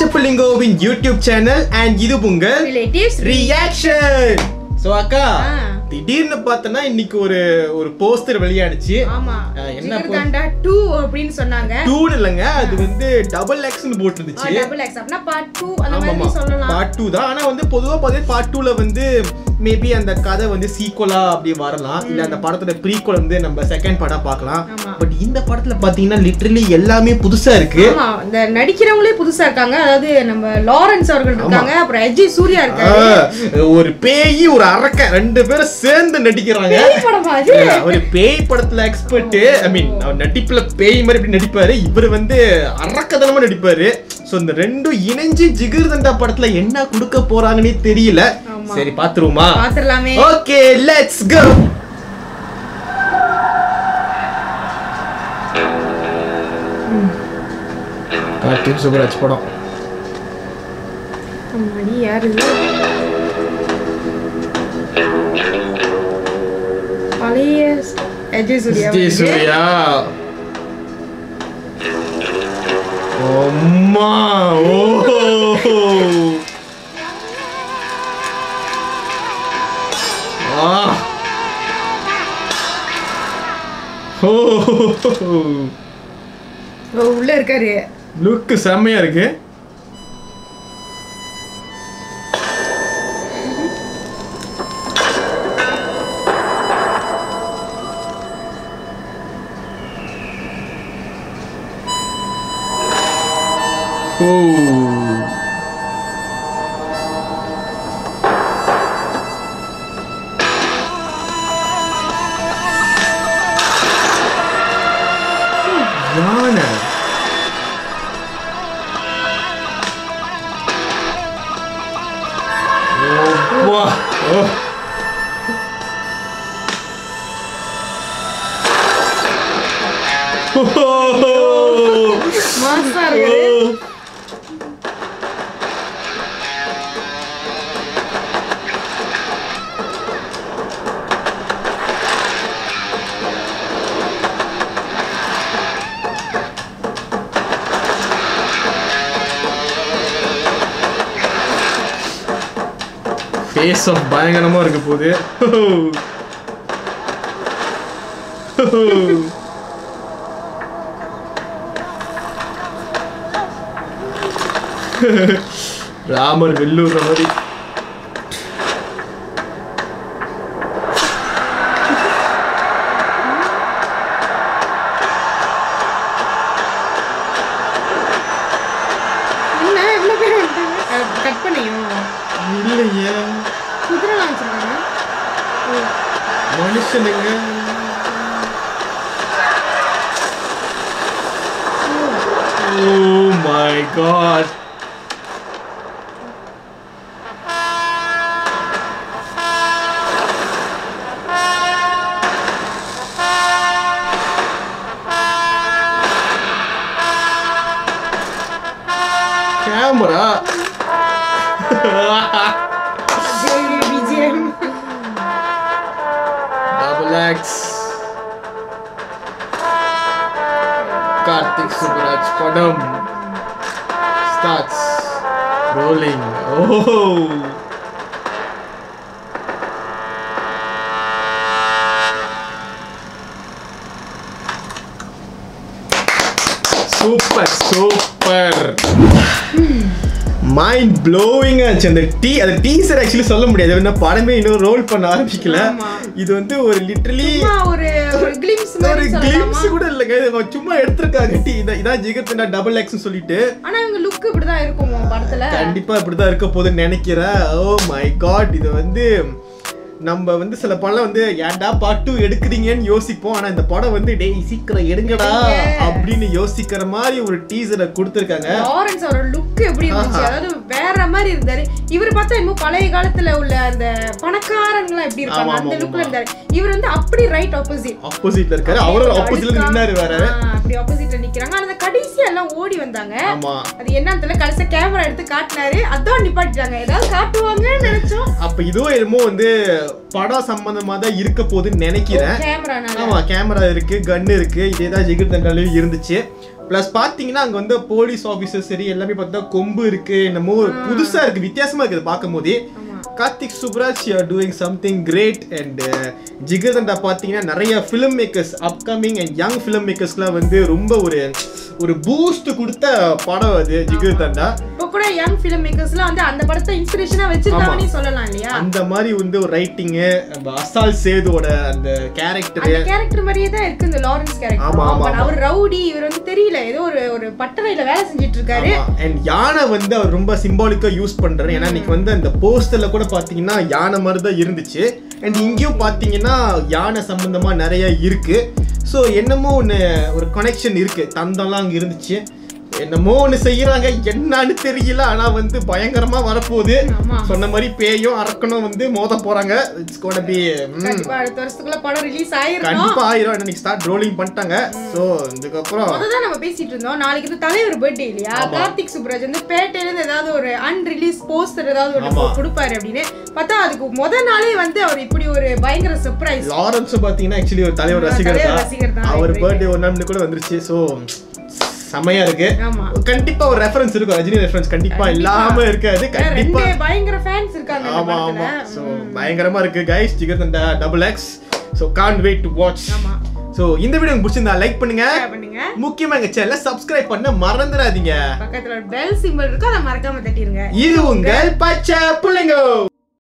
பச்சப்பலிங்கோவின் YouTube channel and இது உங்கள் relatives reaction so அக்கா ஆ. திடீர்னு பார்த்தனா இன்னைக்கு ஒரு ஒரு போஸ்டர் வெளியாடுச்சு ஆமா ஆ, என்ன ஜிகர்தண்டா 2 அப்படின்னு சொன்னாங்க டூன் இல்லைங்க அது வந்து டபுள் எக்ஸ்னு போட்டுருந்துச்சு டபுள் எக்ஸ் அப்படின்னா பார்ட் 2 அந்த ஆமாமா மாதிரி சொல்லலாம் பார்ட் டூ தான் ஆனா வந்து பொதுவா பார்த்தீங்கன்னா பார்ட் டூல வந்து மேபி அந்த கதை வந்து சீக்குவலா அப்படி வரலாம் இல்ல அந்த படத்தோட ப்ரீக்குவல் வந்து நம்ம செகண்ட் படம் பார்க்கலாம் ஆமா. பட் இந்த படத்துல பாத்தீங்கன்னா லிட்டரலி எல்லாமே புதுசா இருக்கு ஆமா இந்த நடிக்கிறவங்களே புதுசா இருக்காங்க அதாவது நம்ம லாரன்ஸ் அவர்கள் இருக்காங்க அப்புறம் அஜய் சூர்யா இருக்காரு ஆ, ஒரு பேய் ஒரு அரக்க ரெண்டு பேரும் சேர்ந்து நடிக்கிறாங்க பேய் படமா அது ஒரு பேய் படத்துல எக்ஸ்பர்ட் ஐ மீன் அவர் நடிப்புல பேய் மாதிரி இப்படி நடிப்பாரு இவர் வந்து அரக்கதனமா நடிப்பாரு சோ இந்த ரெண்டும் இணைஞ்சு ஜிகிர் தண்டா படத்துல என்ன கொடுக்க போறாங்கன்னே தெரியல ஆமா. சரி பாத்துருவோமா பாத்துடலாமே okay let's go Karthik Subbaraj படம் மணி யாரு இது? பழைய அஜய் சூர்யா ஜி வந்து. சூர்யா அம்மா ஓ ஆ ஓ ஓ, உள்ள இருக்காரு லுக் செம்மையா இருக்கு ஓ யானை ஓப்பா ஓ மாசா இருக்காரு ஃபேஸ் ஆஃப் பயங்கரமா இருக்க போகுது ராமர் வெல்லூர் மாதிரி என்ன இவ்வளவு பேர் வந்துட்டாங்க கட் பண்ணியும் இல்லையே குதிரைலாம் வச்சிருக்காங்க மனுஷனுங்க ஓ மை காட் கேமரா ஜெய் விஜயம் Double X. Karthik Subraj Padam starts rolling. Oh. Super super mind blowing ஆச்சு அந்த டீ அந்த டீசர் ஆக்சுவலி சொல்ல முடியாது என்ன படமே இன்னும் ரோல் பண்ண ஆரம்பிக்கல ஆமா. இது வந்து ஒரு லிட்டரலி சும்மா ஒரு ஒரு கிளிம்ஸ் ஒரு மாதிரி சொல்லலாமா கிளிம்ஸ் கூட இல்லைங்க இது சும்மா எடுத்திருக்காங்க டீ இதான் இதான் ஜிகர்தண்டா டபுள் எக்ஸ்னு சொல்லிட்டு ஆனா இவங்க லுக் இப்படிதான் இருக்குமோ படத்துல கண்டிப்பா இப்படிதான் இருக்க போகுதுன்னு நினைக்கிறேன் ஓ மை காட் இது வந்து நம்ம வந்து சில படம் வந்து ஏன்டா பார்ட் டூ எடுக்கிறீங்கன்னு யோசிப்போம் ஆனா இந்த படம் வந்து டேய் சீக்கிரம் எடுங்கடா எடுங்க. அப்படின்னு யோசிக்கிற மாதிரி ஒரு டீசரை கொடுத்துருக்காங்க லாரன்ஸ் அவரோட லுக் எப்படி இருந்துச்சு ஆஹா. அதாவது வேற மாதிரி இருந்தாரு இவர் பார்த்தா இன்னும் பழைய காலத்துல உள்ள அந்த பணக்காரங்களாம் எப்படி இருப்பாங்க ஆமா, அந்த ஆமா, லுக்ல இருந்தாரு இவர் வந்து அப்படி ரைட் ஆப்போசிட் ஆப்போசிட்ல இருக்காரு அவரும் ஆப்போசிட்ல நின்னாரு வேற அப்படி ஆப்போசிட்ல நிக்கிறாங்க ஆனா அந்த கடைசியா எல்லாம் ஓடி வந்தாங்க ஆமா அது என்னன்னு தெரியல கடைசியா கேமரா எடுத்து காட்டினாரு அதான் நிப்பாட்டிட்டாங்க ஏதாவது காட்டுவாங்கன்னு நினைச்சோம் அப்ப இதுவும் என்னமோ வந்து படம் சம்பந்தமா தான் இருக்க போகுதுன்னு நினைக்கிறேன் கேமரா ஆமா கேமரா இருக்கு கன் இருக்கு இதே தான் ஜிகிர் தண்டாலையும் இருந்துச்சு ப்ளஸ் பாத்தீங்கன்னா அங்க வந்து போலீஸ் ஆபீசர் சரி எல்லாமே பார்த்தா கொம்பு இருக்கு என்னமோ ஒரு புதுசா இருக்கு வித்தியாசமா இருக்குது பார்க்கும் போதே Karthik Subbaraj are doing something great and Jigarthanda பார்த்தீங்கன்னா நிறைய film makers upcoming and young film மேக்கர்ஸ்க்குலாம் வந்து ரொம்ப ஒரு ஒரு பூஸ்ட் கொடுத்த படம் அது ஜிகர்தண்டா இப்போ கூட யங் ஃபிலிம் மேக்கர்ஸ்லாம் வந்து அந்த படத்தை இன்ஸ்பிரேஷனா வச்சிருக்காங்கன்னு சொல்லலாம் இல்லையா அந்த மாதிரி வந்து ஒரு ரைட்டிங்கு நம்ம அசால் சேதுவோட அந்த கேரக்டரு அந்த கேரக்டர் மாதிரியே தான் இருக்கு இந்த லாரன்ஸ் ஆமா, ஆமா, கேரக்டர் அவர் ரவுடி இவர் வந்து தெரியல ஏதோ ஒரு ஒரு பட்டறையில வேலை செஞ்சுட்டு இருக்காரு அண்ட் யானை வந்து அவர் ரொம்ப சிம்பாலிக்கா யூஸ் பண்றாரு ஏன்னா இன்னைக்கு வந்து அந்த போஸ்டர்ல கூட பாத்தீங்கன்னா யானை மாதிரி தான் இருந்துச்சு அண்ட் இங்கேயும் பாத்தீங்கன்னா யானை சம்பந்தமா நிறைய இருக்கு ஸோ என்னமோ ஒன்று ஒரு கனெக்ஷன் இருக்கு தந்தம்லாம் அங்க இருந்துச்சு என்னமோ ஒன்று செய்யறாங்க என்னன்னு தெரியல ஆனா வந்து பயங்கரமா வரப்போகுது ஆமா சொன்ன மாதிரி பேயும் அரக்கணும் வந்து மோத போறாங்க இட்ஸ் கோட பி கண்டிப்பா அடுத்த வருஷத்துக்குள்ள படம் ரிலீஸ் ஆயிருக்கும் கண்டிப்பா ஆயிரும் இன்னைக்கு ஸ்டார்ட் ரோலிங் பண்ணிட்டாங்க ஸோ இதுக்கப்புறம் முதல்ல நம்ம பேசிட்டு இருந்தோம் நாளைக்கு வந்து தலைவர் பர்த்டே இல்லையா கார்த்திக் சுப்ராஜ் வந்து பேட்டையில இருந்து ஏதாவது ஒரு அன்ரிலீஸ் போஸ்டர் ஏதாவது ஒன்று ஆமா. கொடுப்பாரு அப்படின்னு பார்த்தா அதுக்கு முத நாளே வந்து அவர் இப்படி ஒரு பயங்கர சர்ப்ரைஸ் லாரன்ஸ் பாத்தீங்கன்னா ஆக்சுவலி ஒரு தலைவர் ஆ, ரசிகர் தலைவர் தான் ரசிகர் தான். அவர் right, பர்த்டே ஒரு நாள் முன்னாடி கூட வந்துருச்சு ஸோ செமையா இருக்கு ஆமா கண்டிப்பா ஒரு ரெஃபரன்ஸ் இருக்கும் ரஜினி ரெஃபரன்ஸ் கண்டிப்பா கண்டிப்பா. இல்லாம இருக்காது ரெண்டு கண்டிப்பா பயங்கர ஃபேன்ஸ் இருக்காங்க இந்த ஆமா ஆமா படத்துல ஸோ பயங்கரமா இருக்கு guys Jigarthanda double X so can't wait to watch ஆமா ஸோ இந்த வீடியோ உங்களுக்கு பிடிச்சிருந்தா லைக் பண்ணுங்க share பண்ணுங்க முக்கியமா எங்க சேனலை சப்ஸ்கிரைப் பண்ண மறந்துடாதீங்க பக்கத்துல ஒரு பெல் சிம்பிள் இருக்கும் அதை மறக்காம தட்டிருங்க இது உங்கள் பச்சை பிள்ளைங்க